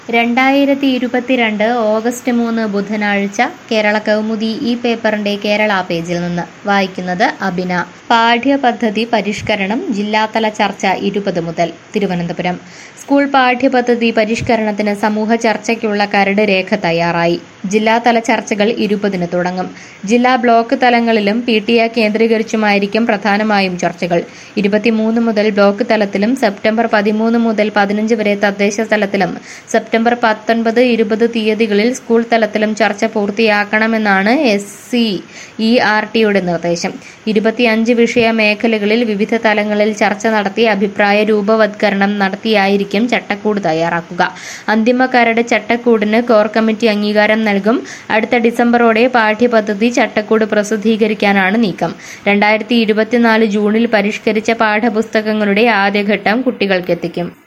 രണ്ടായിരത്തി ഇരുപത്തിരണ്ട് ഓഗസ്റ്റ് മൂന്ന് ബുധനാഴ്ച കേരള കൗമുദി ഈ പേപ്പറിന്റെ കേരള പേജിൽ നിന്ന് വായിക്കുന്നത് അബിന പാഠ്യപദ്ധതി പരിഷ്കരണം ജില്ലാതല ചർച്ച ഇരുപത് മുതൽ തിരുവനന്തപുരം സ്കൂൾ പാഠ്യപദ്ധതി പരിഷ്കരണത്തിന് സമൂഹ ചർച്ചയ്ക്കുള്ള കരട് രേഖ തയ്യാറായി ജില്ലാതല ചർച്ചകൾ ഇരുപതിന് തുടങ്ങും ജില്ലാ ബ്ലോക്ക് തലങ്ങളിലും പി ടി എ കേന്ദ്രീകരിച്ചുമായിരിക്കും പ്രധാനമായും ചർച്ചകൾ ഇരുപത്തിമൂന്ന് മുതൽ ബ്ലോക്ക് തലത്തിലും സെപ്റ്റംബർ പതിമൂന്ന് മുതൽ പതിനഞ്ച് വരെ തദ്ദേശ തലത്തിലും സെപ്റ്റംബർ പത്തൊൻപത് ഇരുപത് തീയതികളിൽ സ്കൂൾ തലത്തിലും ചർച്ച പൂർത്തിയാക്കണമെന്നാണ് എസ് സി ഇ ആർ ടിയുടെ നിർദ്ദേശം ഇരുപത്തിയഞ്ച് വിഷയ മേഖലകളിൽ വിവിധ തലങ്ങളിൽ ചർച്ച നടത്തി അഭിപ്രായ രൂപവത്കരണം നടത്തിയായിരിക്കും ചട്ടക്കൂട് തയ്യാറാക്കുക അന്തിമ കരട് ചട്ടക്കൂടിന് കോർ കമ്മിറ്റി അംഗീകാരം നൽകും അടുത്ത ഡിസംബറോടെ പാഠ്യപദ്ധതി ചട്ടക്കൂട് പ്രസിദ്ധീകരിക്കാനാണ് നീക്കം രണ്ടായിരത്തി ഇരുപത്തിനാല് ജൂണിൽ പരിഷ്കരിച്ച പാഠപുസ്തകങ്ങളുടെ ആദ്യഘട്ടം കുട്ടികൾക്കെത്തിക്കും